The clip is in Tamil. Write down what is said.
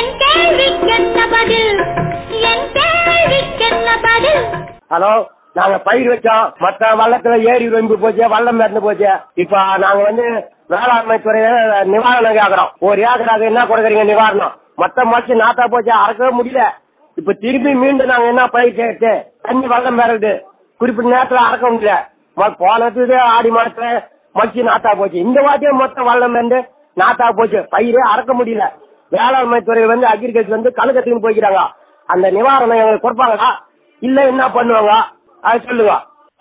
என் கேள்விக்கென்ன பதில் என் கேள்விக்கென்ன பதில் ஹலோ நாங்க பயிர் வச்சோம் மத்த வள்ளத்துல ஏரி ரொம்ப போச்சு வள்ளம் இறந்து போச்சு இப்ப நாங்க வந்து வேளாண்மை துறையில நிவாரணம் கேக்குறோம் ஒரு ஏக்கராக என்ன கொடுக்குறீங்க நிவாரணம் மொத்த மொழிச்சு நாத்தா போச்சு அறக்கவே முடியல இப்ப திரும்பி மீண்டும் நாங்க என்ன பயிர் செய்யறது தண்ணி வள்ளம் பெறது குறிப்பிட்ட நேரத்துல அறக்க முடியல மொ- போனது ஆடி மாசத்துல மொழிச்சு நாத்தா போச்சு இந்த வாட்டியும் மொத்த வள்ளம் வந்து நாத்தா போச்சு பயிரே அறக்க முடியல வேளாண்மை துறை வந்து அக்ரிகல்ச்சர் வந்து கழுக்கத்துக்கு போய்க்கிறாங்க அந்த நிவாரணம் எங்களுக்கு கொடுப்பாங்களா இல்ல என்ன பண்ணுவாங்க அது சொல்லுங்க